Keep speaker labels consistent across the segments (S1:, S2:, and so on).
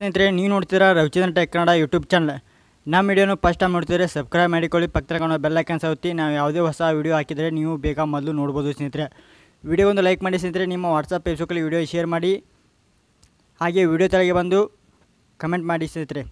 S1: ಸ್ನೇಹಿತರೆ ನೀವು ನೋಡ್ತೀರಾ Ravichandran tech Kannada YouTube channel ನಮ್ಮ ವಿಡಿಯೋನು ಫಸ್ಟ್ ಟೈಮ್ ನೋಡ್ತಿದ್ರೆ ಸಬ್ಸ್ಕ್ರೈಬ್ ಮಾಡಿಕೊಳ್ಳಿ ಪಕ್ಕದ ಕಾಣೋ ಬೆಲ್ ಐಕನ್ ಸೌತಿ ನಾವು ಯಾವುದೇ ಹೊಸ ವಿಡಿಯೋ ಹಾಕಿದರೆ ನೀವು ಬೇಗ ಮೊದಲು ನೋಡ್ಬೋದು ಸ್ನೇಹಿತರೆ ವಿಡಿಯೋ ಒಂದು ಲೈಕ್ ಮಾಡಿ ಸ್ನೇಹಿತರೆ ನಿಮ್ಮ ವಾಟ್ಸಪ್ ಫೇಸ್ಬುಕ್ಕಲ್ಲಿ ವಿಡಿಯೋ ಶೇರ್ ಮಾಡಿ ಹಾಗೆ ವಿಡಿಯೋ ತೆಳಗೆ ಬಂದು ಕಮೆಂಟ್ ಮಾಡಿ ಸ್ನೇಹಿತರೆ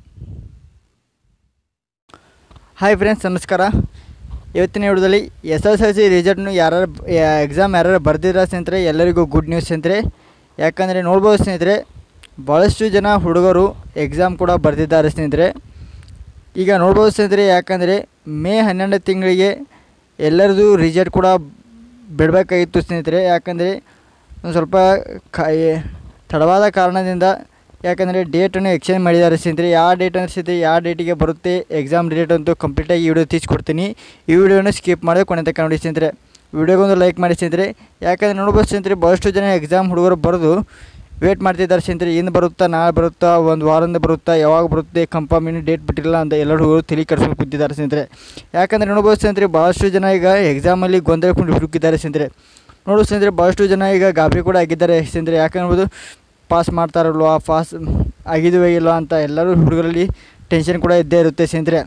S1: ಹಾಯ್ ಫ್ರೆಂಡ್ಸ್ ನಮಸ್ಕಾರ ಇವತ್ತಿನ ವಿಡಿಯೋದಲ್ಲಿ ಎಸ್ ಎಸ್ ಎಲ್ ಸಿ ರಿಸಲ್ಟ್ನು ಯಾರು ಎಕ್ಸಾಮ್ ಯಾರು ಬರ್ದಿರ ಸ್ನೇಹಿತರೆ ಎಲ್ಲರಿಗೂ ಗುಡ್ ನ್ಯೂಸ್ ಸ್ನೇಹಿತರೆ ಯಾಕಂದರೆ ನೋಡ್ಬೋದು ಸ್ನೇಹಿತರೆ ಭಾಳಷ್ಟು ಜನ ಹುಡುಗರು ಎಕ್ಸಾಮ್ ಕೂಡ ಬರೆದಿದ್ದಾರೆ ಸ್ನೇಹಿತರೆ ಈಗ ನೋಡ್ಬೋದು ಸ್ನೇಹಿತರೆ ಯಾಕಂದರೆ ಮೇ ಹನ್ನೆರಡು ತಿಂಗಳಿಗೆ ಎಲ್ಲರದು ರಿಸಲ್ಟ್ ಕೂಡ ಬಿಡಬೇಕಾಗಿತ್ತು ಸ್ನೇಹಿತರೆ ಯಾಕಂದರೆ ಒಂದು ಸ್ವಲ್ಪ ಕ ಏ- ತಡವಾದ ಕಾರಣದಿಂದ ಯಾಕಂದರೆ ಡೇಟನ್ನು ಎಕ್ಸ್ಚೇಂಜ್ ಮಾಡಿದ್ದಾರೆ ಸ್ನೇಹಿತರೆ ಯಾವ ಡೇಟ್ ಅಂದರೆ ಸ್ನೇಹಿತರೆ ಯಾವ ಡೇಟಿಗೆ ಬರುತ್ತೆ ಎಕ್ಸಾಮ್ ಡೇಟ್ ಅಂತೂ ಕಂಪ್ಲೀಟಾಗಿ ಈ ವಿಡಿಯೋ ತಿಳಿಸ್ಕೊಡ್ತೀನಿ ಈ ವಿಡಿಯೋನ ಸ್ಕಿಪ್ ಮಾಡಿ ಕೊನೆ ತನಕ ನೋಡಿ ಸ್ನೇಹಿತರೆ ವಿಡಿಯೋಗೊಂದು ಲೈಕ್ ಮಾಡಿ ಸ್ನೇಹಿತರೆ ಯಾಕಂದರೆ ನೋಡ್ಬೋದು ಸ್ನೇಹಿತರೆ ಭಾಳಷ್ಟು ಜನ ಎಕ್ಸಾಮ್ ಹುಡುಗರು ಬರೆದು ವೇಟ್ ಮಾಡ್ತಿದ್ದಾರೆ ಸ್ನೇಹಿತರೆ ಇನ್ನು ಬರುತ್ತಾ ನಾಳೆ ಬರುತ್ತಾ ಒಂದು ವಾರದಿಂದ ಬರುತ್ತಾ ಯಾವಾಗ ಬರುತ್ತೆ ಕನ್ಫರ್ಮ್ ಇನ್ನೂ ಡೇಟ್ ಬಿಟ್ಟಿಲ್ಲ ಅಂತ ಎಲ್ಲರೂ ಹುಡುಗರು ತಲೆ ಕೆಡಿಸ್ಕೊಂಡು ಕೂತಿದ್ದಾರೆ ಸ್ನೇಹಿತರೆ ಯಾಕಂದರೆ ನೋಡ್ಬೋದು ಸ್ನೇಹಿತರೆ ಭಾಳಷ್ಟು ಜನ ಈಗ ಎಕ್ಸಾಮಲ್ಲಿ ಗೊಂದಲಕೊಂಡು ಹುಡುಕಿದ್ದಾರೆ ಸ್ನೇಹಿತರೆ ನೋಡು ಸ್ನೇಹಿತರೆ ಭಾಳಷ್ಟು ಜನ ಈಗ ಗಾಬರಿ ಕೂಡ ಆಗಿದ್ದಾರೆ ಸ್ನೇಹಿತರೆ ಯಾಕಂದ್ರೆ ಪಾಸ್ ಮಾಡ್ತಾರಲ್ವಾ ಪಾಸ್ ಆಗಿದವೇ ಇಲ್ವಾ ಅಂತ ಎಲ್ಲರೂ ಹುಡುಗರಲ್ಲಿ ಟೆನ್ಷನ್ ಕೂಡ ಇದ್ದೇ ಇರುತ್ತೆ ಸ್ನೇಹಿತರೆ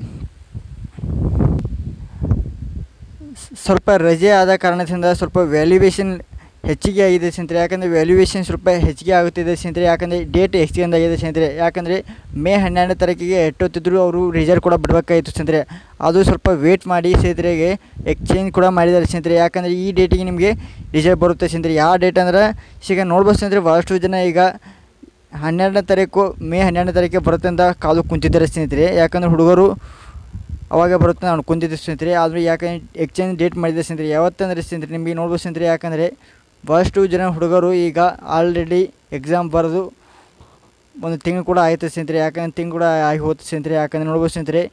S1: ಸ್- ಸ್ವಲ್ಪ ರಜೆ ಆದ ಕಾರಣದಿಂದ ಸ್ವಲ್ಪ ವ್ಯಾಲ್ಯೂಯೇಷನ್ ಹೆಚ್ಚಿಗೆ ಆಗಿದೆ ಸ್ನೇಹಿತರೆ ಯಾಕಂದರೆ ವ್ಯಾಲ್ಯೂಯೇಷನ್ ಸ್ವಲ್ಪ ಹೆಚ್ಚಿಗೆ ಆಗುತ್ತಿದೆ ಸ್ನೇಹಿತರೆ ಯಾಕಂದರೆ ಡೇಟ್ ಎಕ್ಸ್ಚೇಂಜ್ ಆಗಿದೆ ಸ್ನೇಹಿತರೆ ಯಾಕಂದರೆ ಮೇ ಹನ್ನೆರಡನೇ ತಾರೀಕಿಗೆ ಎಷ್ಟೊತ್ತಿದ್ರು ಅವರು ರಿಸಲ್ಟ್ ಕೂಡ ಬಿಡಬೇಕಾಗಿತ್ತು ಸ್ನೇಹಿತರೆ ಅದು ಸ್ವಲ್ಪ ವೇಟ್ ಮಾಡಿ ಸ್ನೇಹಿತರೆಗೆ ಎಕ್ಸ್ಚೇಂಜ್ ಕೂಡ ಮಾಡಿದ್ದಾರೆ ಸ್ನೇಹಿತರೆ ಯಾಕಂದರೆ ಈ ಡೇಟಿಗೆ ನಿಮಗೆ ರಿಸಲ್ಟ್ ಬರುತ್ತೆ ಸ್ನೇಹಿತರೆ ಯಾವ ಡೇಟ್ ಅಂದ್ರೆ ಈಗ ನೋಡ್ಬೋದು ಸ್ನೇಹಿತರೆ ಭಾಳಷ್ಟು ಜನ ಈಗ ಹನ್ನೆರಡನೇ ತಾರೀಕು ಮೇ ಹನ್ನೆರಡನೇ ತಾರೀಕಿಗೆ ಬರುತ್ತೆ ಅಂತ ಕಾದು ಕುಂತಿದ್ದಾರೆ ಸ್ನೇಹಿತರೆ ಯಾಕಂದರೆ ಹುಡುಗರು ಅವಾಗ ಬರುತ್ತೆ ನಾನು ಕುಂತಿದ್ದೆ ಸ್ನೇಹಿತರೆ ಆದರೆ ಯಾಕಂದ್ರೆ ಎಕ್ಸ್ಚೇಂಜ್ ಡೇಟ್ ಮಾಡಿದೆ ಸ್ನೇಹಿತರೆ ಯಾವತ್ತಂದರೆ ಸ್ನೇಹಿತರೆ ನಿಮಗೆ ನೋಡ್ಬೋದು ಸ್ನೇಹಿತರೆ ಯಾಕಂದರೆ ಭಾಳಷ್ಟು ಜನ ಹುಡುಗರು ಈಗ ಆಲ್ರೆಡಿ ಎಕ್ಸಾಮ್ ಬರೆದು ಒಂದು ತಿಂಗಳು ಕೂಡ ಆಯಿತು ಸ್ನೇಹಿತರೆ ಯಾಕಂದ್ರೆ ತಿಂಗಳು ಕೂಡ ಆಗಿ ಹೋಯ್ತು ಸ್ನೇಹಿತರೆ ಯಾಕಂದರೆ ನೋಡ್ಬೋದು ಸ್ನೇಹಿತರೆ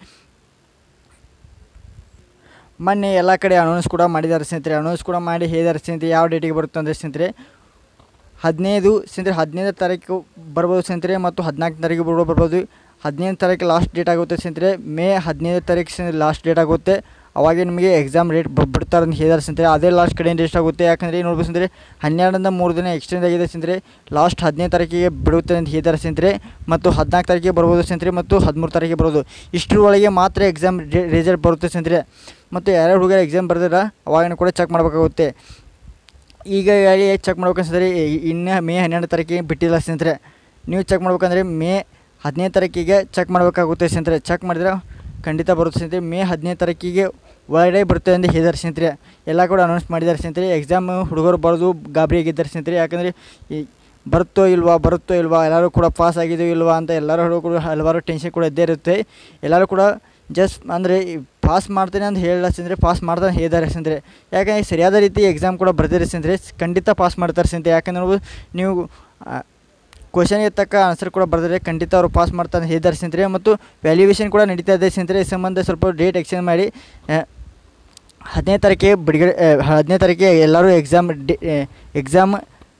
S1: ಮೊನ್ನೆ ಎಲ್ಲ ಕಡೆ ಅನೌನ್ಸ್ ಕೂಡ ಮಾಡಿದ್ದಾರೆ ಸ್ನೇಹಿತರೆ ಅನೌನ್ಸ್ ಕೂಡ ಮಾಡಿ ಹೇಳಿದ್ದಾರೆ ಸ್ನೇಹಿತರೆ ಯಾವ ಡೇಟಿಗೆ ಬರುತ್ತೆ ಅಂದರೆ ಸ್ನೇಹಿತರೆ ಹದಿನೈದು ಸ್ನೇಹಿತರೆ ಹದಿನೈದು ತಾರೀಕು ಬರ್ಬೋದು ಸ್ನೇಹಿತರೆ ಮತ್ತು ಹದಿನಾಲ್ಕು ತಾರೀಕು ಬರ್ಬೋದು ಬರ್ಬೋದು ಹದಿನೈದು ತಾರೀಕು ಲಾಸ್ಟ್ ಡೇಟ್ ಆಗುತ್ತೆ ಸ್ನೇಹಿತರೆ ಮೇ ಹದಿನೈದು ತಾರೀಕು ಸ್ನೇಹಿತರೆ ಲಾಸ್ಟ್ ಡೇಟ್ ಆಗುತ್ತೆ ಅವಾಗೆ ನಿಮಗೆ ಎಕ್ಸಾಮ್ ರೇಟ್ ಬಿಡ್ತಾರೆ ಅಂತ ಹೇಳಿದಾರೆ ಸ್ನೇಹಿತರೆ ಅದೇ ಲಾಸ್ಟ್ ಕಡೆಯಿಂದ ಎಷ್ಟಾಗುತ್ತೆ ಯಾಕಂದರೆ ನೋಡ್ಬೋದು ಸ್ನೇಹಿತರೆ ಹನ್ನೆರಡರಿಂದ ಮೂರು ದಿನ ಎಕ್ಸ್ಟೆಂಡ್ ಆಗಿದೆ ಸ್ನೇಹಿತರೆ ಲಾಸ್ಟ್ ಹದಿನೈದು ತಾರೀಕಿಗೆ ಬಿಡುತ್ತೆ ಅಂತ ಹೇಳಿದ್ದಾರೆ ಸ್ನೇಹಿತರೆ ಮತ್ತು ಹದಿನಾಲ್ಕು ತಾರೀಕಿಗೆ ಬರ್ಬೋದು ಸ್ನೇಹಿತರೆ ಮತ್ತು ಹದಿಮೂರು ತಾರೀಕಿಗೆ ಬರ್ಬೋದು ಇಷ್ಟರ ಒಳಗೆ ಮಾತ್ರ ಎಕ್ಸಾಮ್ ರಿಸಲ್ಟ್ ಬರುತ್ತೆ ಸ್ನೇಹಿತರೆ ಮತ್ತು ಯಾರ್ಯಾರು ಹುಡುಗರು ಎಕ್ಸಾಮ್ ಬರ್ದಿರ ಅವಾಗಿನ ಕೂಡ ಚೆಕ್ ಮಾಡಬೇಕಾಗುತ್ತೆ ಈಗ ಹೇಳಿ ಚೆಕ್ ಮಾಡ್ಬೇಕಂದ್ರೆ ಇನ್ನು ಮೇ ಹನ್ನೆರಡು ತಾರೀಕಿಗೆ ಬಿಟ್ಟಿಲ್ಲ ಸ್ನೇಹಿತರೆ ನೀವು ಚೆಕ್ ಮಾಡ್ಬೇಕಂದ್ರೆ ಮೇ ಹದಿನೈದು ತಾರೀಕಿಗೆ ಚೆಕ್ ಮಾಡಬೇಕಾಗುತ್ತೆ ಸ್ನೇಹಿತರೆ ಚೆಕ್ ಮಾಡಿದ್ರೆ ಖಂಡಿತ ಬರುತ್ತೆ ಸ್ನೇಹಿತರೆ ಮೇ ಹದಿನೈದು ತಾರೀಕಿಗೆ ಒಳಗಡೆ ಬರುತ್ತೆ ಅಂತ ಹೇಳಿದ್ದಾರೆ ಸ್ನೇಹಿತರೆ ಎಲ್ಲ ಕೂಡ ಅನೌನ್ಸ್ ಮಾಡಿದ್ದಾರೆ ಸ್ನೇಹಿತರೆ ಎಕ್ಸಾಮ್ ಹುಡುಗರು ಬರೆದು ಗಾಬರಿ ಆಗಿದ್ದಾರೆ ಸ್ನೇಹಿತರೆ ಯಾಕಂದರೆ ಈ ಬರುತ್ತೋ ಇಲ್ವಾ ಬರುತ್ತೋ ಇಲ್ವಾ ಎಲ್ಲರೂ ಕೂಡ ಪಾಸ್ ಆಗಿದೆಯೋ ಇಲ್ವಾ ಅಂತ ಎಲ್ಲರೂ ಹುಡುಗರು ಹಲವಾರು ಟೆನ್ಷನ್ ಕೂಡ ಇದ್ದೇ ಇರುತ್ತೆ ಎಲ್ಲರೂ ಕೂಡ ಜಸ್ಟ್ ಅಂದರೆ ಪಾಸ್ ಮಾಡ್ತೇನೆ ಅಂತ ಹೇಳಿಲ್ಲ ಸ್ನೇಹಿತರೆ ಪಾಸ್ ಮಾಡ್ತಾನೆ ಹೇಳಿದ್ದಾರೆ ಸ್ನೇಹಿತರೆ ಯಾಕಂದರೆ ಸರಿಯಾದ ರೀತಿ ಎಕ್ಸಾಮ್ ಕೂಡ ಬರ್ದಿರಿ ಸ್ನೇಹಿತರೆ ಖಂಡಿತ ಪಾಸ್ ಮಾಡ್ತಾರೆ ಸ್ನೇಹಿತರೆ ಯಾಕಂದ್ರೆ ನೀವು- ನೀವು ಕ್ವಶನ್ಗೆ ತಕ್ಕ ಆನ್ಸರ್ ಕೂಡ ಬರೆದರೆ ಖಂಡಿತ ಅವರು ಪಾಸ್ ಮಾಡ್ತಾರೆ ಅಂತ ಹೇಳಿದ್ದಾರೆ ಸ್ನೇಹಿತರೆ ಮತ್ತು ವ್ಯಾಲ್ಯೂಯೇಷನ್ ಕೂಡ ನಡೀತಾ ಇದೆ ಸ್ನೇಹಿತರೆ ಈ ಸಂಬಂಧ ಸ್ವಲ್ಪ ಡೇಟ್ ಎಕ್ಸ್ಚೇಂಜ್ ಮಾಡಿ ಆ, ಹದಿನೈದು ತಾರೀಕಿಗೆ ಬಿಡುಗಡೆ ಆ, ಹದಿನೈದು ತಾರೀಕಿಗೆ ಎಲ್ಲರೂ ಎಕ್ಸಾಮ್ ಡಿ ಎಕ್ಸಾಮ್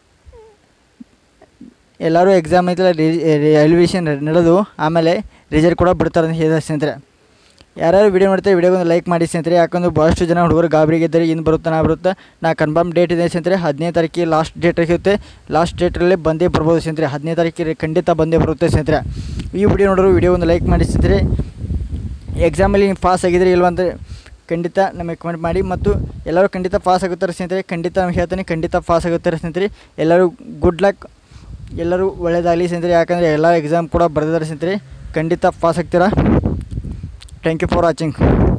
S1: ಎಲ್ಲರೂ ಎಕ್ಸಾಮ್ ಐತಲ್ಲ ವ್ಯಾಲ್ಯೂಯೇಷನ್ ನಡೆದು ಆಮೇಲೆ ರಿಸಲ್ಟ್ ಕೂಡ ಬಿಡ್ತಾರೆ ಅಂತ ಹೇಳಿದ್ದಾರೆ ಸ್ನೇಹಿತರೆ ಯಾರ್ಯಾರು ವಿಡಿಯೋ ನೋಡ್ತಾರೆ ವಿಡಿಯೋಗೊಂದು ಲೈಕ್ ಮಾಡಿ ಸ್ನೇಹಿತರೆ ಯಾಕಂದ್ರೆ ಭಾಳಷ್ಟು ಜನ ಹುಡುಗರು ಗಾಬರಿಗಿದ್ದಾರೆ ಇನ್ನು ಬರುತ್ತಾ ನಾ ಬರುತ್ತಾ ನಾ ಕನ್ಫರ್ಮ್ ಡೇಟ್ ಇದೆ ಸ್ನೇಹಿತರೆ ಹದಿನೈದು ತಾರೀಕಿಗೆ ಲಾಸ್ಟ್ ಡೇಟ್ ಇರುತ್ತೆ ಲಾಸ್ಟ್ ಡೇಟಲ್ಲೇ ಬಂದೇ ಬರ್ಬೋದು ಸ್ನೇಹಿತರೆ ಹದಿನೈದು ತಾರೀಕಿಗೆ ಖಂಡಿತ ಬಂದೇ ಬರುತ್ತೆ ಸ್ನೇಹಿತರೆ ಈ ವಿಡಿಯೋ ನೋಡೋರು ವಿಡಿಯೋ ಒಂದು ಲೈಕ್ ಮಾಡಿ ಸ್ನೇಹಿತರೆ ಎಕ್ಸಾಮಲ್ಲಿ ನೀವು ಪಾಸ್ ಆಗಿದ್ರೆ ಇಲ್ವಾ ಅಂತ ಖಂಡಿತ ನಮಗೆ ಕಮೆಂಟ್ ಮಾಡಿ ಮತ್ತು ಎಲ್ಲರೂ ಖಂಡಿತ ಪಾಸ್ ಆಗುತ್ತಾರೆ ಸ್ನೇಹಿತರೆ ಖಂಡಿತ ನಮ್ಗೆ ಹೇಳ್ತೀನಿ ಖಂಡಿತ ಪಾಸ್ ಆಗುತ್ತಾರೆ ಸ್ನೇಹಿತರೆ ಎಲ್ಲರೂ ಗುಡ್ ಲಕ್ ಎಲ್ಲರೂ ಒಳ್ಳೆಯದಾಗಲಿ ಸ್ನೇಹಿತರೆ ಯಾಕಂದರೆ ಎಲ್ಲ ಎಕ್ಸಾಮ್ ಕೂಡ ಬರೆದಿದ್ದಾರೆ ಸ್ನೇಹಿತರೆ ಖಂಡಿತ ಪಾಸ್ ಆಗ್ತೀರಾ ಥ್ಯಾಂಕ್ ಯು ಫಾರ್ ವಾಚಿಂಗ್